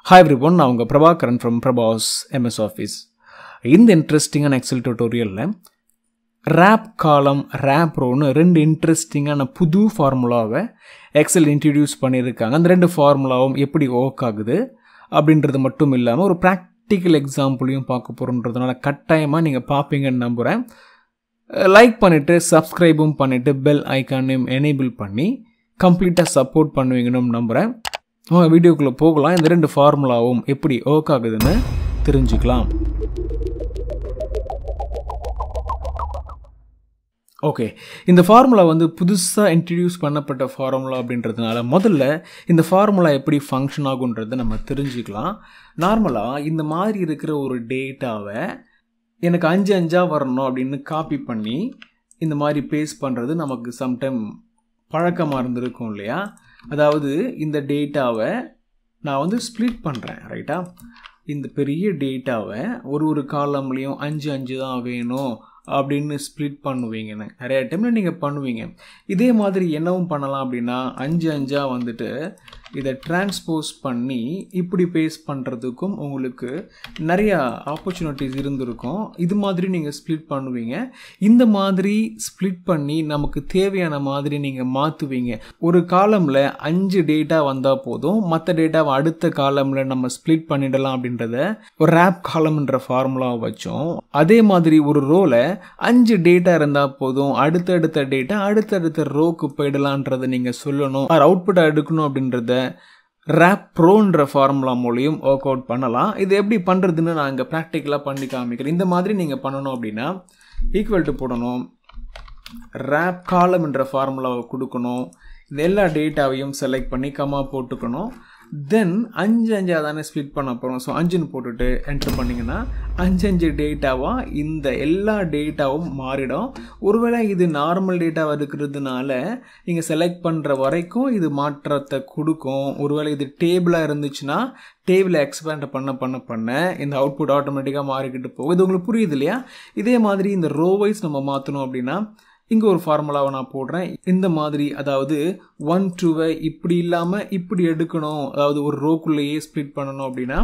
hi every everyone நான் உங்கள் Prabhakaran from Prabhas MS office இந்த இன்ட்ரெஸ்டிங்கான எக்ஸல் டியூட்டோரியலில் ரேப் காலம் ரேப் ரோன்னு ரெண்டு இன்ட்ரெஸ்டிங்கான புது ஃபார்முலாவை எக்ஸல் இன்ட்ரடியூஸ் பண்ணியிருக்காங்க அந்த ரெண்டு ஃபார்முலாவும் எப்படி ஒர்க் ஆகுது அப்படின்றது மட்டும் இல்லாமல் ஒரு ப்ராக்டிக்கல் எக்ஸாம்பிளையும் பார்க்க போகிறோன்றதுனால கட்டாயமாக நீங்கள் பார்ப்பீங்கன்னு நம்புகிறேன் லைக் பண்ணிவிட்டு சப்ஸ்கிரைபும் பண்ணிவிட்டு பெல் ஐக்கானையும் எனேபிள் பண்ணி கம்ப்ளீட்டாக சப்போர்ட் பண்ணுவீங்கன்னு நம்புகிறேன் வாங்க வீடியோக்குள்ளே போகலாம் இந்த ரெண்டு ஃபார்முலாவும் எப்படி ஒர்க் ஆகுதுன்னு தெரிஞ்சுக்கலாம் ஓகே இந்த ஃபார்முலா வந்து புதுசாக இன்ட்ரடியூஸ் பண்ணப்பட்ட ஃபார்முலா அப்படின்றதுனால முதல்ல இந்த ஃபார்முலா எப்படி ஃபங்க்ஷன் ஆகுன்றதை நம்ம தெரிஞ்சுக்கலாம் நார்மலாக இந்த மாதிரி இருக்கிற ஒரு டேட்டாவை எனக்கு அஞ்சு அஞ்சாக வரணும் அப்படின்னு காப்பி பண்ணி இந்த மாதிரி பேஸ்ட் பண்ணுறது நமக்கு சம்டைம் பழக்கமாக இருந்திருக்கும் இல்லையா அதாவது இந்த டேட்டாவை நான் வந்து ஸ்ப்ளிட் பண்ணுறேன் ரைட்டா இந்த பெரிய டேட்டாவை ஒரு ஒரு காலம்லேயும் அஞ்சு அஞ்சு தான் வேணும் அப்படின்னு ஸ்ப்ளிட் பண்ணுவீங்க நிறைய டைமில் நீங்கள் பண்ணுவீங்க இதே மாதிரி என்னவும் பண்ணலாம் அப்படின்னா அஞ்சு அஞ்சாக வந்துட்டு இதை டிரான்ஸ்போஸ் பண்ணி இப்படி பேஸ் பண்ணுறதுக்கும் உங்களுக்கு நிறையா ஆப்பர்ச்சுனிட்டிஸ் இருந்திருக்கும் இது மாதிரி நீங்கள் ஸ்ப்ளிட் பண்ணுவீங்க இந்த மாதிரி ஸ்ப்ளிட் பண்ணி நமக்கு தேவையான மாதிரி நீங்கள் மாற்றுவீங்க ஒரு காலமில் அஞ்சு டேட்டா வந்தால் போதும் மற்ற டேட்டாவை அடுத்த காலமில் நம்ம ஸ்ப்ளிட் பண்ணிடலாம் அப்படின்றத ஒரு ரேப் காலம்ன்ற ஃபார்முலாவை வச்சோம் அதே மாதிரி ஒரு ரோலை அஞ்சு டேட்டா இருந்தால் போதும் அடுத்தடுத்த டேட்டா அடுத்தடுத்த ரோக்கு போயிடலான்றதை நீங்கள் சொல்லணும் அவுட்புட்டை எடுக்கணும் அப்படின்றத ரேப் ப்ரோன்ற ஃபார்முலா மூலியம் ஒர்க் அவுட் பண்ணலாம் இது எப்படி பண்ணுறதுன்னு நான் இங்கே ப்ராக்டிக்கலாக பண்ணி காமிக்கிறேன் இந்த மாதிரி நீங்கள் பண்ணணும் அப்படின்னா ஈக்குவல் டு போடணும் ரேப் காலம் என்ற ஃபார்முலாவை கொடுக்கணும் இந்த எல்லா டேட்டாவையும் செலக்ட் பண்ணி கம்மா போட்டுக்கணும் தென் அஞ்சு அஞ்சாக தானே ஸ்ப்ளிட் பண்ண போகிறோம் ஸோ அஞ்சுன்னு போட்டுட்டு என்ட்ரு பண்ணிங்கன்னா அஞ்சு அஞ்சு டேட்டாவாக இந்த எல்லா டேட்டாவும் மாறிடும் ஒருவேளை இது நார்மல் டேட்டாவாக இருக்கிறதுனால நீங்கள் செலக்ட் பண்ணுற வரைக்கும் இது மாற்றத்தை கொடுக்கும் ஒருவேளை இது டேபிளாக இருந்துச்சுன்னா டேபிளை எக்ஸ்பேண்ட் பண்ண பண்ண பண்ண இந்த அவுட்புட் ஆட்டோமேட்டிக்காக மாறிக்கிட்டு போகும் இது உங்களுக்கு புரியுது இல்லையா இதே மாதிரி இந்த ரோவைஸ் நம்ம மாற்றணும் அப்படின்னா இங்கே ஒரு ஃபார்முலாவை நான் போடுறேன் இந்த மாதிரி அதாவது ஒன் டூவை இப்படி இல்லாமல் இப்படி எடுக்கணும் அதாவது ஒரு ரோக்குள்ளேயே ஸ்ப்ளிட் பண்ணணும் அப்படின்னா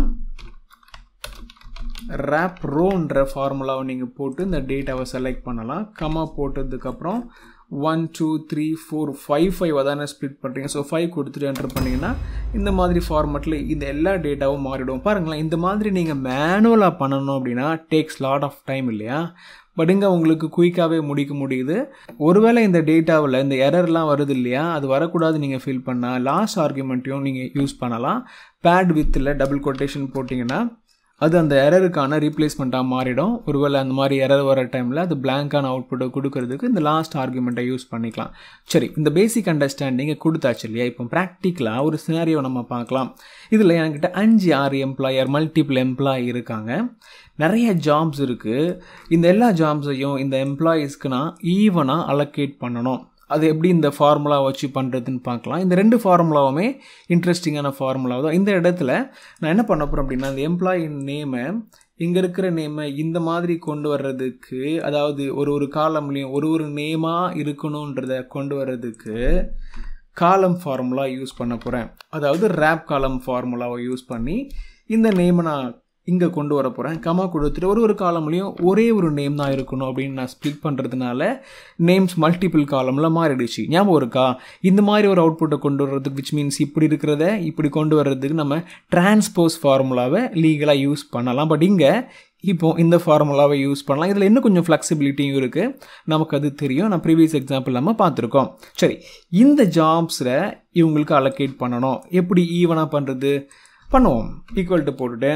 ரேப் ரோன்ற ஃபார்முலாவை நீங்கள் போட்டு இந்த டேட்டாவை செலக்ட் பண்ணலாம் கமா போட்டதுக்கப்புறம் one two three four five five அதானே ஸ்ப்ளிட் பண்ணுறீங்க ஸோ ஃபைவ் கொடுத்துட்டு என்டர் பண்ணிங்கன்னா இந்த மாதிரி ஃபார்மெட்டில் இந்த எல்லா டேட்டாவும் மாறிடும் பாருங்களேன் இந்த மாதிரி நீங்கள் மேனுவலாக பண்ணணும் அப்படின்னா டேக்ஸ் லாட் ஆஃப் டைம் இல்லையா பட் இங்கே உங்களுக்கு குயிக்காகவே முடிக்க முடியுது ஒருவேளை இந்த டேட்டாவில் இந்த எரர்லாம் வருது இல்லையா அது வரக்கூடாது நீங்கள் ஃபீல் பண்ணால் லாஸ்ட் ஆர்குமெண்ட்டையும் நீங்கள் யூஸ் பண்ணலாம் பேட் வித்தில் டபுள் கொட்டேஷன் போட்டிங்கன்னா அது அந்த எரருக்கான ரீப்ளேஸ்மெண்ட்டாக மாறிடும் ஒருவேளை அந்த மாதிரி எரர் வர டைமில் அது பிளாங்கான அவுட்புட்டை கொடுக்கறதுக்கு இந்த லாஸ்ட் ஆர்குமெண்ட்டை யூஸ் பண்ணிக்கலாம் சரி இந்த பேசிக் அண்டர்ஸ்டாண்டிங்கை கொடுத்தாச்சு இல்லையா இப்போ ப்ராக்டிக்கலாக ஒரு சினாரியோ நம்ம பார்க்கலாம் இதில் என்கிட்ட அஞ்சு ஆறு எம்ப்ளாயர் மல்டிபிள் எம்ப்ளாயி இருக்காங்க நிறைய ஜாப்ஸ் இருக்குது இந்த எல்லா ஜாப்ஸையும் இந்த எம்ப்ளாயீஸ்க்கு நான் ஈவனாக அலோகேட் பண்ணணும் அது எப்படி இந்த ஃபார்முலா வச்சு பண்ணுறதுன்னு பார்க்கலாம் இந்த ரெண்டு ஃபார்முலாவுமே இன்ட்ரெஸ்டிங்கான ஃபார்முலா தான் இந்த இடத்துல நான் என்ன பண்ண போகிறேன் அப்படின்னா அந்த எம்ப்ளாயி நேமை இங்கே இருக்கிற நேமை இந்த மாதிரி கொண்டு வர்றதுக்கு அதாவது ஒரு ஒரு காலம்லேயும் ஒரு ஒரு நேமாக இருக்கணுன்றத கொண்டு வர்றதுக்கு காலம் ஃபார்முலா யூஸ் பண்ண போகிறேன் அதாவது ரேப் காலம் ஃபார்முலாவை யூஸ் பண்ணி இந்த நேமை நான் இங்கே கொண்டு வர போகிறேன் கமா கொடுத்துட்டு ஒரு ஒரு காலம்லேயும் ஒரே ஒரு நேம் தான் இருக்கணும் அப்படின்னு நான் ஸ்ப்ளிட் பண்ணுறதுனால நேம்ஸ் மல்டிபிள் காலமில் மாறிடுச்சு ஞாபகம் இருக்கா இந்த மாதிரி ஒரு அவுட்புட்டை கொண்டு வர்றதுக்கு விச் மீன்ஸ் இப்படி இருக்கிறத இப்படி கொண்டு வர்றதுக்கு நம்ம டிரான்ஸ்போஸ் ஃபார்முலாவை லீகலாக யூஸ் பண்ணலாம் பட் இங்கே இப்போ இந்த ஃபார்முலாவை யூஸ் பண்ணலாம் இதில் இன்னும் கொஞ்சம் ஃப்ளெக்சிபிலிட்டியும் இருக்குது நமக்கு அது தெரியும் நான் ப்ரீவியஸ் எக்ஸாம்பிள் நம்ம பார்த்துருக்கோம் சரி இந்த ஜாப்ஸில் இவங்களுக்கு அலோகேட் பண்ணணும் எப்படி ஈவனாக பண்ணுறது பண்ணுவோம் ஈக்குவல் டு போட்டுட்டு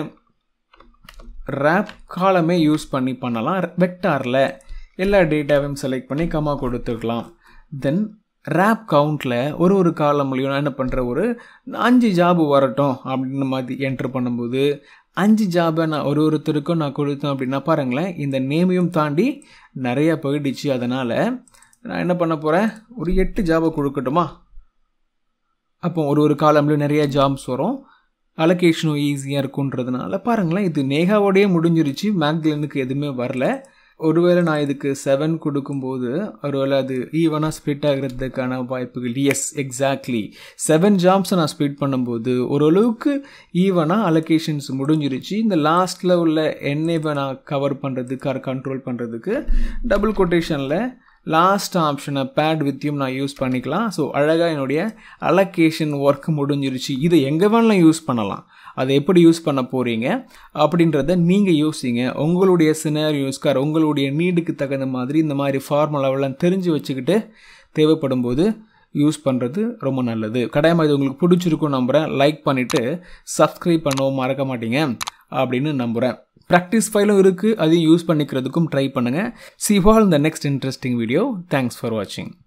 ரேப் காலமே யூஸ் பண்ணி பண்ணலாம் வெக்டாரில் எல்லா டேட்டாவையும் செலக்ட் பண்ணி கம்மா கொடுத்துக்கலாம் தென் ரேப் கவுண்டில் ஒரு ஒரு காலம்லையும் நான் என்ன பண்ணுற ஒரு அஞ்சு ஜாபு வரட்டும் அப்படின்னு மாதிரி என்ட்ரு பண்ணும்போது அஞ்சு ஜாபை நான் ஒரு ஒருத்தருக்கும் நான் கொடுத்தேன் அப்படின்னா பாருங்களேன் இந்த நேமையும் தாண்டி நிறைய போயிடுச்சு அதனால் நான் என்ன பண்ண போகிறேன் ஒரு எட்டு ஜாபை கொடுக்கட்டுமா அப்போ ஒரு ஒரு காலம்லையும் நிறைய ஜாப்ஸ் வரும் அலோகேஷனும் ஈஸியாக இருக்குன்றதுனால பாருங்களேன் இது நேகாவோடயே முடிஞ்சிருச்சு மேக்லினுக்கு எதுவுமே வரல ஒருவேளை நான் இதுக்கு செவன் கொடுக்கும்போது ஒருவேளை அது ஈவனாக ஸ்ப்ளிட் ஆகிறதுக்கான வாய்ப்புகள் எஸ் எக்ஸாக்ட்லி செவன் ஜாப்ஸை நான் ஸ்ப்ளிட் பண்ணும்போது ஓரளவுக்கு ஈவனாக அலோகேஷன்ஸ் முடிஞ்சிருச்சு இந்த லாஸ்ட்டில் உள்ள எண்ணெய் நான் கவர் பண்ணுறதுக்கு ஆர் கண்ட்ரோல் பண்ணுறதுக்கு டபுள் கொட்டேஷனில் லாஸ்ட் ஆப்ஷனை பேட் வித்தியும் நான் யூஸ் பண்ணிக்கலாம் ஸோ அழகாக என்னுடைய அலோகேஷன் ஒர்க் முடிஞ்சிருச்சு இதை எங்கே வேணாலும் யூஸ் பண்ணலாம் அதை எப்படி யூஸ் பண்ண போகிறீங்க அப்படின்றத நீங்கள் யோசிங்க உங்களுடைய சினாரியோஸ்கார் உங்களுடைய நீடுக்கு தகுந்த மாதிரி இந்த மாதிரி ஃபார்முலாவெல்லாம் தெரிஞ்சு வச்சுக்கிட்டு தேவைப்படும் போது யூஸ் பண்ணுறது ரொம்ப நல்லது கட்டாயமாக இது உங்களுக்கு பிடிச்சிருக்கும் நம்புகிறேன் லைக் பண்ணிவிட்டு சப்ஸ்கிரைப் பண்ணவும் மறக்க மாட்டீங்க அப்படின்னு நம்புகிறேன் ப்ராக்டிஸ் ஃபைலும் இருக்குது அதையும் யூஸ் பண்ணிக்கிறதுக்கும் ட்ரை பண்ணுங்கள் சி வால் இந்த next interesting video thanks for வாட்சிங்